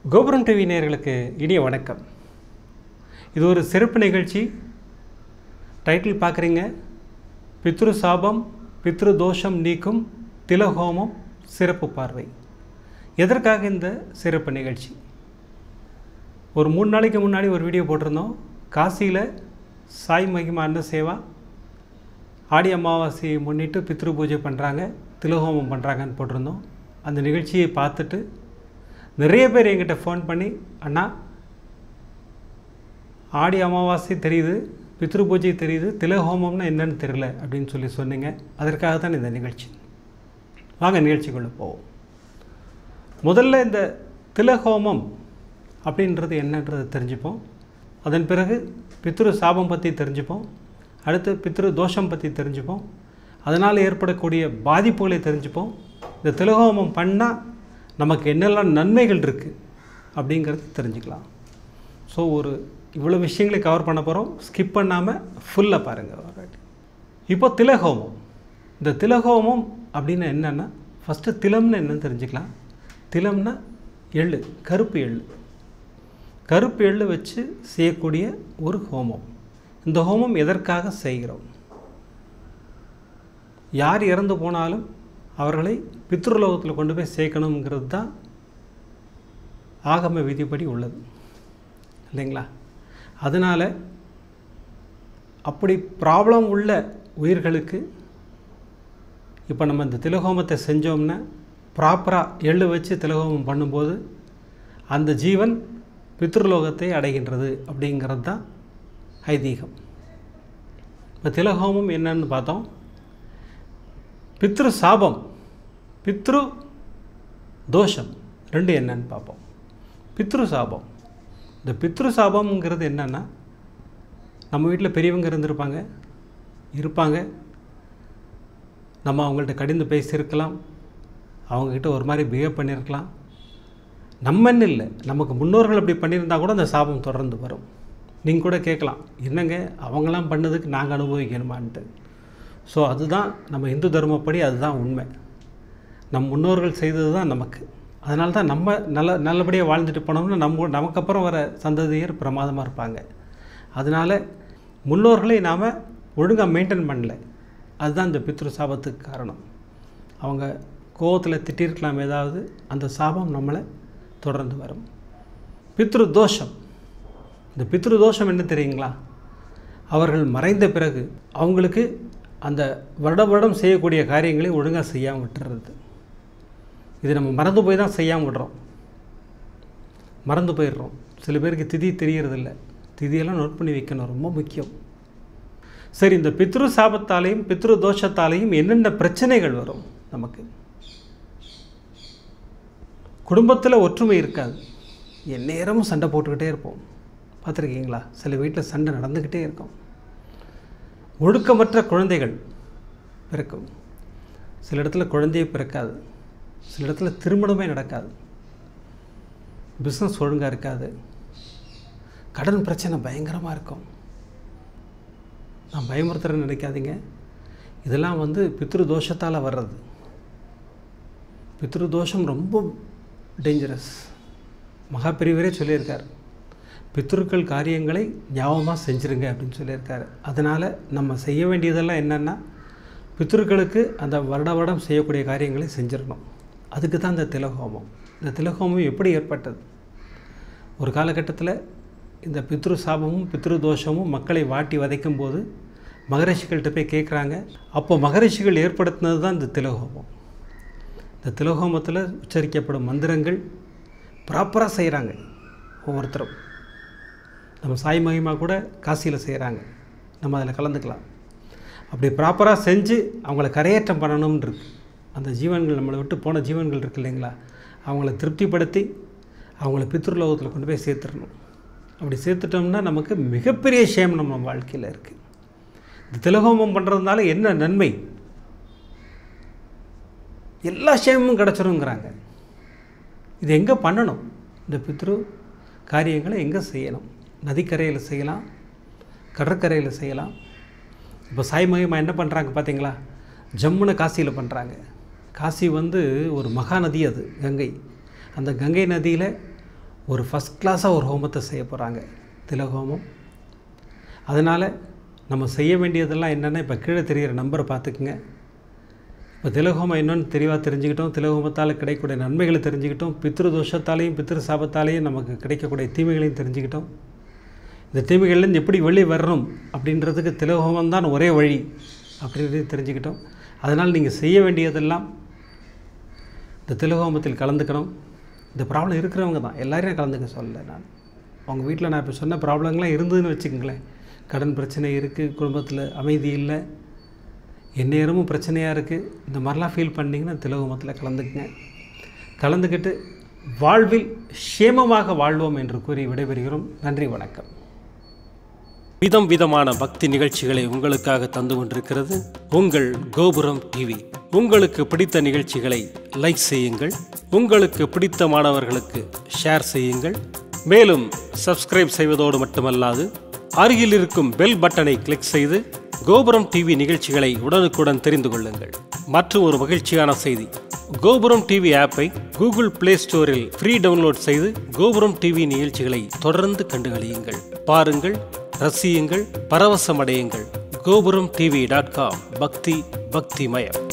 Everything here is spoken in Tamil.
கோபுரம் டிவி நேயர்களுக்கு இனிய வணக்கம் இது ஒரு சிறப்பு நிகழ்ச்சி டைட்டில் பார்க்குறீங்க பித்ரு சாபம் பித்ரு தோஷம் நீக்கும் திலஹோமம் சிறப்பு பார்வை எதற்காக இந்த சிறப்பு நிகழ்ச்சி ஒரு மூணு நாளைக்கு முன்னாடி ஒரு வீடியோ போட்டிருந்தோம் காசியில் சாய் மகிமா அன்ன சேவா ஆடி அமாவாசையை முன்னிட்டு பித்ரு பூஜை பண்ணுறாங்க திலஹோமம் பண்ணுறாங்கன்னு போட்டிருந்தோம் அந்த நிகழ்ச்சியை பார்த்துட்டு நிறைய பேர் என்கிட்ட ஃபோன் பண்ணி அண்ணா ஆடி அமாவாசை தெரியுது பித்ரு பூஜை தெரியுது திலஹோமம்னா என்னன்னு தெரியல அப்படின்னு சொல்லி சொன்னீங்க அதற்காக தான் இந்த நிகழ்ச்சி வாங்க நிகழ்ச்சிக்குள்ளே போவோம் முதல்ல இந்த திலஹோமம் அப்படின்றது என்னன்றது தெரிஞ்சுப்போம் அதன் பிறகு பித்ரு சாபம் பற்றி தெரிஞ்சுப்போம் அடுத்து பித்ரு தோஷம் பற்றி தெரிஞ்சுப்போம் அதனால் ஏற்படக்கூடிய பாதிப்புகளை தெரிஞ்சுப்போம் இந்த திலஹோமம் பண்ணால் நமக்கு என்னெல்லாம் நன்மைகள் இருக்குது அப்படிங்கிறது தெரிஞ்சுக்கலாம் ஸோ ஒரு இவ்வளோ விஷயங்களை கவர் பண்ண போகிறோம் ஸ்கிப் பண்ணாமல் ஃபுல்லாக பாருங்கள் alright. இப்போ திலஹோமம் இந்த திலஹோமம் அப்படின்னு என்னென்னா ஃபஸ்ட்டு திலம்னு என்னன்னு தெரிஞ்சுக்கலாம் திலம்னா எள்ளு கருப்பு எள்ளு கருப்பு எள்ளு வச்சு செய்யக்கூடிய ஒரு ஹோமம் இந்த ஹோமம் எதற்காக செய்கிறோம் யார் இறந்து போனாலும் அவர்களை பித்ருலோகத்தில் கொண்டு போய் சேர்க்கணுங்கிறது தான் ஆகம விதிப்படி உள்ளது இல்லைங்களா அதனால் அப்படி ப்ராப்ளம் உள்ள உயிர்களுக்கு இப்போ நம்ம இந்த திலகோமத்தை செஞ்சோம்னா ப்ராப்பராக எள்ளு வச்சு திலகோமம் பண்ணும்போது அந்த ஜீவன் பித்ருலோகத்தை அடைகின்றது அப்படிங்கிறது தான் ஐதீகம் இப்போ திலகோமம் என்னன்னு பார்த்தோம் பித்ரு சாபம் பித்ரு தோஷம் ரெண்டு என்னன்னு பார்ப்போம் பித்ரு சாபம் இந்த பித்ரு சாபம்ங்கிறது என்னென்னா நம்ம வீட்டில் பெரியவங்க இருந்திருப்பாங்க இருப்பாங்க நம்ம அவங்கள்ட்ட கடிந்து பேசியிருக்கலாம் அவங்கக்கிட்ட ஒரு மாதிரி பிஹேவ் பண்ணியிருக்கலாம் நம்மன்னு இல்லை நமக்கு முன்னோர்கள் அப்படி பண்ணியிருந்தா கூட அந்த சாபம் தொடர்ந்து வரும் நீங்கள் கூட கேட்கலாம் என்னங்க அவங்களாம் பண்ணதுக்கு நாங்கள் அனுபவிக்கணுமான்ட்டு ஸோ அதுதான் நம்ம இந்து தர்மப்படி அதுதான் உண்மை நம் முன்னோர்கள் செய்தது தான் நமக்கு அதனால தான் நம்ம நல்ல நல்லபடியாக வாழ்ந்துட்டு போனோம்னா நம்ம நமக்கு அப்புறம் வர சந்ததியர் பிரமாதமாக இருப்பாங்க அதனால் முன்னோர்களை நாம் ஒழுங்காக மெயின்டைன் பண்ணல அதுதான் இந்த பித்ரு சாபத்துக்கு காரணம் அவங்க கோவத்தில் திட்டிருக்கலாம் ஏதாவது அந்த சாபம் நம்மளை தொடர்ந்து வரும் பித்ரு தோஷம் இந்த பித்ரு தோஷம் என்ன தெரியுங்களா அவர்கள் மறைந்த பிறகு அவங்களுக்கு அந்த வருட வருடம் செய்யக்கூடிய காரியங்களை ஒழுங்காக செய்யாமல் விட்டுறது இது நம்ம மறந்து போய் தான் செய்யாமல் விடுறோம் மறந்து போயிடுறோம் சில பேருக்கு திதி தெரியறதில்ல திதியெல்லாம் நோட் பண்ணி வைக்கணும் ரொம்ப முக்கியம் சரி இந்த பித்ரு சாபத்தாலையும் பித்ரு தோஷத்தாலையும் என்னென்ன பிரச்சனைகள் வரும் நமக்கு குடும்பத்தில் ஒற்றுமை இருக்காது என் நேரமும் சண்டை போட்டுக்கிட்டே இருப்போம் பார்த்துருக்கீங்களா சில வீட்டில் சண்டை நடந்துக்கிட்டே இருக்கும் ஒழுக்கமற்ற குழந்தைகள் பிறக்கும் சில இடத்துல குழந்தையே பிறக்காது சில இடத்துல திருமணமே நடக்காது பிஸ்னஸ் ஒழுங்காக இருக்காது கடன் பிரச்சனை பயங்கரமாக இருக்கும் நான் பயமுறுத்துறேன்னு நினைக்காதீங்க இதெல்லாம் வந்து பித்ரு தோஷத்தால் வர்றது பித்ரு தோஷம் ரொம்ப டேஞ்சரஸ் மகாபிரிவரே சொல்லியிருக்கார் பித்ருக்கள் காரியங்களை ஞாபகமாக செஞ்சுருங்க அப்படின்னு சொல்லியிருக்காரு அதனால் நம்ம செய்ய வேண்டியதெல்லாம் என்னென்னா பித்ருக்களுக்கு அந்த வருட வருடம் செய்யக்கூடிய காரியங்களை செஞ்சிடணும் அதுக்கு தான் இந்த திலகோமம் இந்த திலகோமம் எப்படி ஏற்பட்டது ஒரு காலகட்டத்தில் இந்த பித்ரு சாபமும் பித்ரு தோஷமும் மக்களை வாட்டி வதைக்கும் போது மகரிஷிகள்கிட்ட போய் கேட்குறாங்க அப்போ மகரிஷிகள் ஏற்படுத்தினது தான் இந்த திலகோமம் இந்த திலகோமத்தில் உச்சரிக்கப்படும் மந்திரங்கள் ப்ராப்பராக செய்கிறாங்க ஒவ்வொருத்தரும் நம்ம சாய் மகிமா கூட காசியில் செய்கிறாங்க நம்ம அதில் கலந்துக்கலாம் அப்படி ப்ராப்பராக செஞ்சு அவங்கள கரையேற்றம் பண்ணணும்னு இருக்கு அந்த ஜீவன்கள் நம்மளை விட்டு போன ஜீவன்கள் இருக்கு இல்லைங்களா அவங்கள திருப்திப்படுத்தி அவங்கள பித்ருலோகத்தில் கொண்டு போய் சேர்த்துடணும் அப்படி சேர்த்துட்டோம்னா நமக்கு மிகப்பெரிய ஷேம் நம்ம வாழ்க்கையில் இருக்குது இந்த திலகோமம் பண்ணுறதுனால என்ன நன்மை எல்லா ஷேமும் கிடச்சிருங்கிறாங்க இது எங்கே பண்ணணும் இந்த பித்ரு காரியங்களை எங்கே செய்யணும் நதிக்கரையில் செய்யலாம் கடற்கரையில் செய்யலாம் இப்போ சாய் மகிமா என்ன பண்ணுறாங்க பார்த்தீங்களா ஜம்முன்னு காசியில் பண்ணுறாங்க காசி வந்து ஒரு மகா நதி அது கங்கை அந்த கங்கை நதியில் ஒரு ஃபஸ்ட் கிளாஸாக ஒரு ஹோமத்தை செய்ய போகிறாங்க திலஹோமம் அதனால் நம்ம செய்ய வேண்டியதெல்லாம் என்னென்னா இப்போ கீழே தெரிகிற நம்பரை பார்த்துக்குங்க இப்போ திலஹோமம் என்னன்னு தெளிவாக தெரிஞ்சுக்கிட்டோம் திலஹோமத்தால் கிடைக்கக்கூடிய நன்மைகளை தெரிஞ்சுக்கிட்டோம் பித்ரு தோஷத்தாலேயும் பித்ரு சாபத்தாலேயும் நமக்கு கிடைக்கக்கூடிய தீமைகளையும் தெரிஞ்சுக்கிட்டோம் இந்த தீமைகள்லேருந்து எப்படி வெளியே வரணும் அப்படின்றதுக்கு திலஹோமம் தான் ஒரே வழி அப்படின்றதையும் தெரிஞ்சுக்கிட்டோம் அதனால் நீங்கள் செய்ய வேண்டியதெல்லாம் இந்த திலஹோமத்தில் கலந்துக்கணும் இந்த ப்ராப்ளம் இருக்கிறவங்க தான் எல்லாரையும் கலந்துக்க சொல்லலை நான் அவங்க வீட்டில் நான் இப்போ சொன்ன ப்ராப்ளங்கள்லாம் இருந்ததுன்னு வச்சுக்கோங்களேன் கடன் பிரச்சனை இருக்குது குடும்பத்தில் அமைதி இல்லை எந்நேரமும் பிரச்சனையாக இருக்குது இந்த மாதிரிலாம் ஃபீல் பண்ணிங்கன்னா திலகோமத்தில் கலந்துக்குங்க கலந்துக்கிட்டு வாழ்வில் சேமமாக வாழ்வோம் என்று கூறி விடைபெறுகிறோம் நன்றி வணக்கம் விதம் விதமான பக்தி நிகழ்ச்சிகளை உங்களுக்காக தந்து கொண்டிருக்கிறது உங்கள் கோபுரம் டிவி உங்களுக்கு பிடித்த நிகழ்ச்சிகளை லைக் செய்யுங்கள் உங்களுக்கு பிடித்த மாணவர்களுக்கு ஷேர் செய்யுங்கள் மேலும் சப்ஸ்கிரைப் செய்வதோடு மட்டுமல்லாது அருகில் இருக்கும் பெல் பட்டனை கிளிக் செய்து கோபுரம் டிவி நிகழ்ச்சிகளை உடனுக்குடன் தெரிந்து கொள்ளுங்கள் மற்றும் ஒரு மகிழ்ச்சியான செய்தி கோபுரம் டிவி ஆப்பை கூகுள் பிளே ஸ்டோரில் ஃப்ரீ டவுன்லோட் செய்து கோபுரம் டிவி நிகழ்ச்சிகளை தொடர்ந்து கண்டுகளியுங்கள் பாருங்கள் ரசியுங்கள் பரவசமடையுங்கள் கோபுரம் டிவி டாட் காம் பக்தி பக்திமயம்